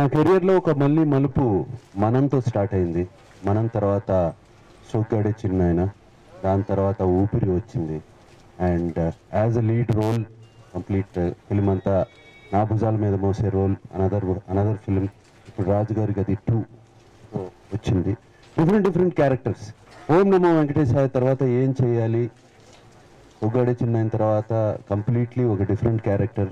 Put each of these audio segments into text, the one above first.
నా కెరియర్లో ఒక మళ్ళీ మలుపు మనంతో స్టార్ట్ అయింది మనం తర్వాత సోగ్గాడే చిన్నాయన దాని తర్వాత ఊపిరి వచ్చింది and as a lead role complete film అంతా నా భుజాల మీద మోసే రోల్ అనదర్ అనదర్ ఫిలిం ఇప్పుడు రాజు గారి గది టూ వచ్చింది డిఫరెంట్ డిఫరెంట్ క్యారెక్టర్స్ ఓం నమో వెంకటేశాయ తర్వాత ఏం చేయాలి ఉగాడి చిన్న అయిన తర్వాత కంప్లీట్లీ ఒక different character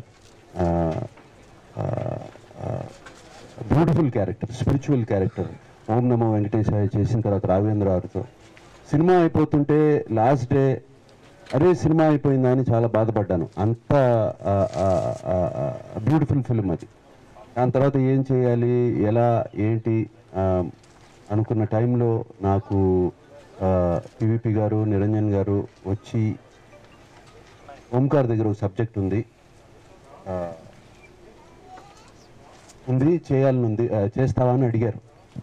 beautiful character spiritual character Om Namo Venkatesaya చేసిన తర్వాత రాఘవేంద్ర గారితో సినిమా అయిపోతుంటే లాస్ట్ డే అరే సినిమా అయిపోయిందా అని చాలా బాధపడ్డాను అంత బ్యూటిఫుల్ ఫిల్మ్ అది దాని తర్వాత ఏం చేయాలి ఎలా ఏంటి ఆ, అనుకున్న టైంలో నాకు పివిపి గారు నిరంజన్ గారు వచ్చి ఓంకార్ దగ్గర ఒక సబ్జెక్ట్ ఉంది ఆ, ఉంది చేయాలని ఉంది ఆ, చేస్తావా అని అడిగారు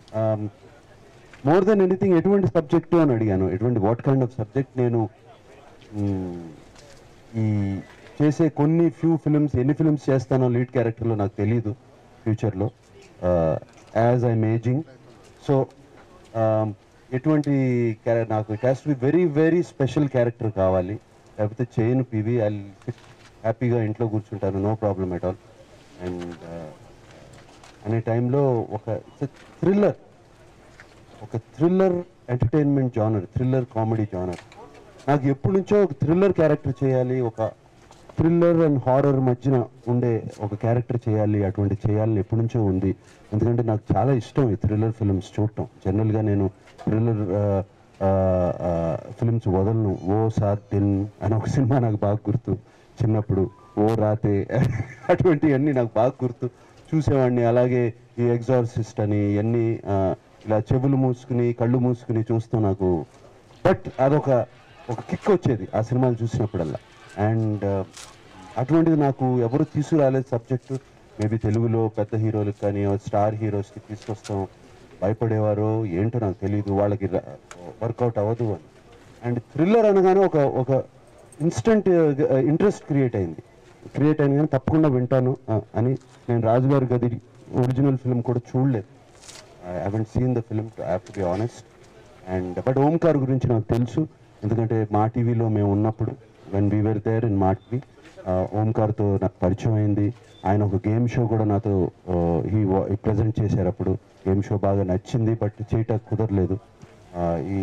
మోర్ దెన్ ఎనీథింగ్ ఎటువంటి సబ్జెక్టు అని అడిగాను ఎటువంటి వాట్ కైండ్ ఆఫ్ సబ్జెక్ట్ నేను మ్, ఈ చేసే కొన్ని ఫ్యూ ఫిల్మ్స్ ఎన్ని ఫిల్మ్స్ చేస్తానో లీడ్ క్యారెక్టర్లో నాకు తెలియదు ఫ్యూచర్లో యాజ్ ఐఎమ్ ఏజింగ్ సో ఎటువంటి క్యారె నాకు it has to be very very special character కావాలి లేకపోతే చేయను పివి ఐ హ్యాపీగా ఇంట్లో కూర్చుంటాను no problem at all and అనే టైంలో ఒక థ్రిల్లర్ ఒక thriller entertainment genre thriller comedy genre నాకు ఎప్పటి నుంచో ఒక థ్రిల్లర్ క్యారెక్టర్ చేయాలి ఒక థ్రిల్లర్ అండ్ హారర్ మధ్యన ఉండే ఒక క్యారెక్టర్ చేయాలి అటువంటి చేయాలని ఎప్పటి నుంచో ఉంది ఎందుకంటే నాకు చాలా ఇష్టం ఈ థ్రిల్లర్ ఫిల్మ్స్ చూడటం జనరల్గా నేను థ్రిల్లర్ ఫిల్మ్స్ వదలను ఓ సాత్ దిన్ అని ఒక సినిమా నాకు బాగా గుర్తు చిన్నప్పుడు ఓ రాతే అటువంటివన్నీ నాకు బాగా గుర్తు చూసేవాడిని అలాగే ఈ ఎగ్జార్సిస్ట్ అని ఇవన్నీ ఆ, ఇలా చెవులు మూసుకుని కళ్ళు మూసుకుని చూస్తూ నాకు బట్ అదొక ఒక కిక్ వచ్చేది ఆ సినిమాలు చూసినప్పుడల్లా అండ్ అటువంటిది నాకు ఎవరు తీసుకురాలేదు సబ్జెక్టు మేబీ తెలుగులో పెద్ద హీరోలకు కానీ స్టార్ హీరోస్కి తీసుకొస్తాం భయపడేవారో ఏంటో నాకు తెలియదు వాళ్ళకి వర్కౌట్ అవ్వదు అని అండ్ థ్రిల్లర్ అనగానే ఒక ఒక ఇన్స్టంట్ ఇంట్రెస్ట్ క్రియేట్ అయింది క్రియేట్ అయింది కానీ తప్పకుండా వింటాను ఆ, అని నేను రాజుగారి గది ఒరిజినల్ ఫిల్మ్ కూడా చూడలేదు I haven't seen the film to have to be honest and but Omkar గురించి నాకు తెలుసు ఎందుకంటే మా టీవీలో మేము ఉన్నప్పుడు when we were there in Maa TV ఓంకార్తో నాకు పరిచయం అయింది ఆయన ఒక గేమ్ షో కూడా నాతో హీ ప్రజెంట్ చేశారు అప్పుడు గేమ్ షో బాగా నచ్చింది బట్ చేయటం కుదరలేదు Uh, ఈ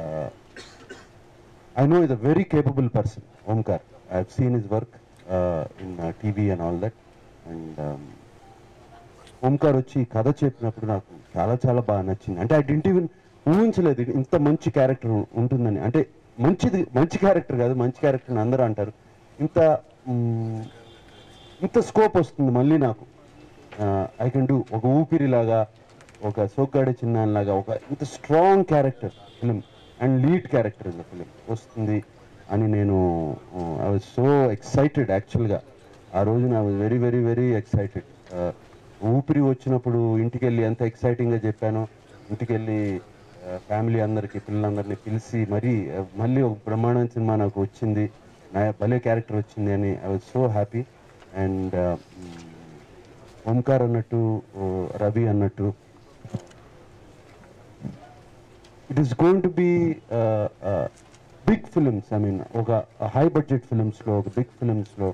I know is a very capable person Omkar I have seen his work in TV and all that and Omkar వచ్చి ఈ కథ చెప్పినప్పుడు నాకు చాలా చాలా బాగా నచ్చింది అంటే ఐ డింట్ ఈవెన్ ఊహించలేదు ఇది ఇంత మంచి క్యారెక్టర్ ఉంటుందని అంటే మంచిది మంచి క్యారెక్టర్ కాదు మంచి క్యారెక్టర్ అని అందరూ అంటారు ఇంత మ్, ఇంత స్కోప్ వస్తుంది మళ్ళీ నాకు ఐ కెన్ డూ ఒక ఊపిరిలాగా ఒక సోగ్గాడే చిన్నాన్లాగా ఒక ఇంత strong character film and lead character in the film వస్తుంది అని నేను ఐ వాజ్ సో ఎక్సైటెడ్ యాక్చువల్గా ఆ రోజు I was very very very excited Oopiri వచ్చినప్పుడు ఇంటికి వెళ్ళి ఎంత ఎక్సైటింగ్గా చెప్పానో ఇంటికి వెళ్ళి ఫ్యామిలీ అందరికి పిల్లలందరినీ పిలిచి మరీ uh, మళ్ళీ ఒక బ్రహ్మాండమైన సినిమా నాకు వచ్చింది నా భలే క్యారెక్టర్ వచ్చింది అని I was so happy and Omkar అన్నట్టు uh, రవి అన్నట్టు it is going to be big films I mean ఒక హై బడ్జెట్ ఫిలిమ్స్లో ఒక బిగ్ ఫిలిమ్స్లో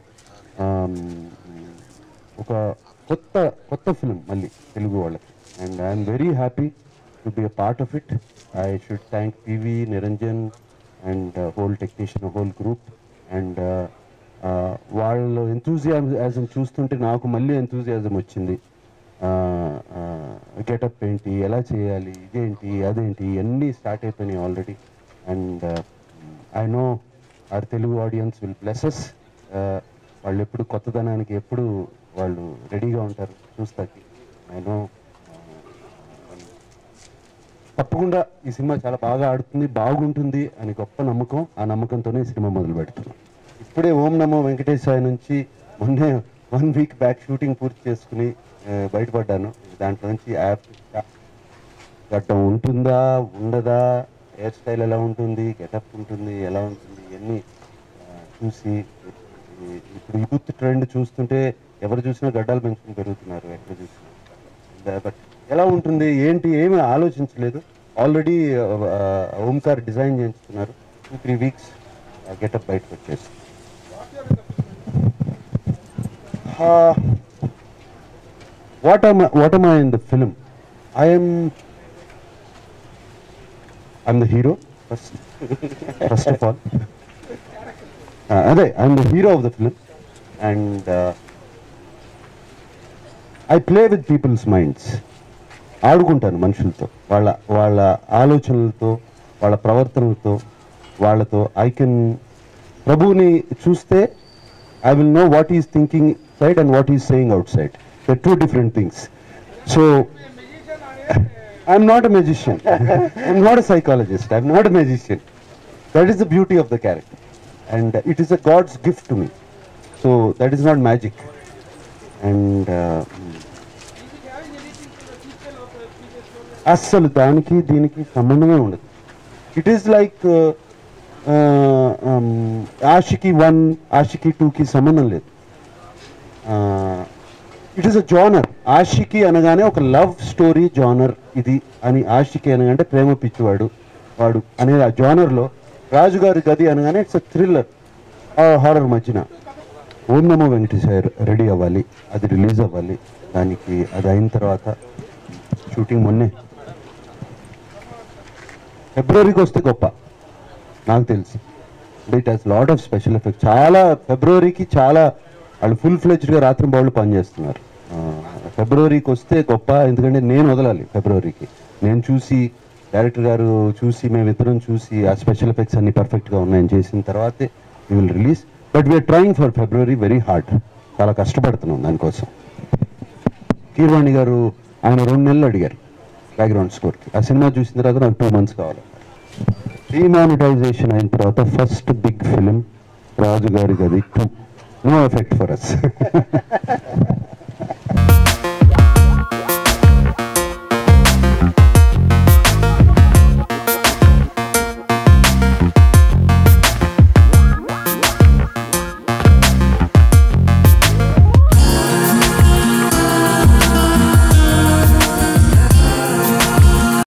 ఒక కొత్త కొత్త ఫిలిం మళ్ళీ తెలుగు వాళ్ళకి and I'm very happy to be a part of it I should thank P V Niranjan and whole technician whole group and వాళ్ళ enthusiasm చూస్తుంటే నాకు మళ్ళీ ఎంతూజియాజం వచ్చింది గెటప్ ఏంటి ఎలా చేయాలి ఇదేంటి అదేంటి ఇవన్నీ స్టార్ట్ అయిపోయినాయి already and I know our Telugu audience will pleases వాళ్ళు ఎప్పుడు కొత్తదనానికి ఎప్పుడు వాళ్ళు రెడీగా ఉంటారు చూస్తాకి ఐ నో తప్పకుండా ఈ సినిమా చాలా బాగా ఆడుతుంది బాగుంటుంది అని గొప్ప నమ్మకం ఆ నమ్మకంతోనే ఈ సినిమా మొదలు పెడుతున్నాం ఇప్పుడే ఓం నమో వెంకటేశ్వర నుంచి మొన్నే వన్ వీక్ బ్యాక్ షూటింగ్ పూర్తి చేసుకుని ఆ, బయటపడ్డాను దాంట్లో నుంచి యాప్ గడ్డం ఉంటుందా ఉండదా హెయిర్ స్టైల్ ఎలా ఉంటుంది గెటప్ ఉంటుంది ఎలా ఉంటుంది ఇవన్నీ ఆ, చూసి ఈ- ఇప్పుడు యూత్ ట్రెండ్ చూస్తుంటే ఎవరు చూసినా గడ్డాలు పెంచుకుని పెరుగుతున్నారు ఎక్కడ చూసినా బట్ ఎలా ఉంటుంది ఏంటి ఏమీ ఆలోచించలేదు ఆల్రెడీ ఓంకార్ డిజైన్ చేస్తున్నారు టూ త్రీ వీక్స్ గెటప్ బయటకు వచ్చేసి what am what am I in the film? I am I'm the hero first, first of all. Uh, అదే I'm the hero of the film and I play with people's minds ఆడుకుంటాను మనుషులతో వాళ్ళ వాళ్ళ ఆలోచనలతో వాళ్ళ ప్రవర్తనలతో వాళ్ళతో ఐ కెన్ ప్రభువుని చూస్తే I will know what is thinking side and what is saying outside the two different things so I'm not a magician I'm not a psychologist I'm not a magician that is the beauty of the character and it is a god's gift to me so that is not magic and అస్సలు దానికి దీనికి సంబంధమే ఉండదు it is like Aashiqui one Aashiqui టూకి సంబంధం లేదు it is a genre Aashiqui అనగానే ఒక లవ్ స్టోరీ జానర్ ఇది అని ఆషికి అనగానే ప్రేమ పిచ్చివాడు వాడు అనే ఆ జానర్లో రాజుగారి గది అనగానే ఇట్స్ అ థ్రిల్లర్ హారర్ మధ్యన ఓం నమో వెంకటేశ్వర రెడీ అవ్వాలి అది రిలీజ్ అవ్వాలి దానికి అది అయిన తర్వాత షూటింగ్ మొన్నే ఫిబ్రవరికి వస్తే గొప్ప నాకు తెలిసి it has lot of special effect చాలా ఫిబ్రవరికి చాలా వాళ్ళు ఫుల్ ఫ్లెజ్డ్గా రాత్రి బావులు పనిచేస్తున్నారు ఆ, ఫిబ్రవరికి వస్తే గొప్ప ఎందుకంటే నేను వదలాలి ఫిబ్రవరికి నేను చూసి డైరెక్టర్ గారు చూసి మేమిద్దరం చూసి ఆ స్పెషల్ ఎఫెక్ట్స్ అన్ని పర్ఫెక్ట్గా ఉన్నాయని చేసిన తర్వాతే we will release but we're trying for February very hard చాలా కష్టపడుతున్నాం దానికోసం కీర్వాణి గారు ఆయన రెండు నెలలు అడిగారు బ్యాక్గ్రౌండ్ స్కోర్కి ఆ సినిమా చూసిన తర్వాత నాకు టూ మంత్స్ కావాలి డిమానిటైజేషన్ అయిన తర్వాత first big film Raju Gari Gadhi two no effect for us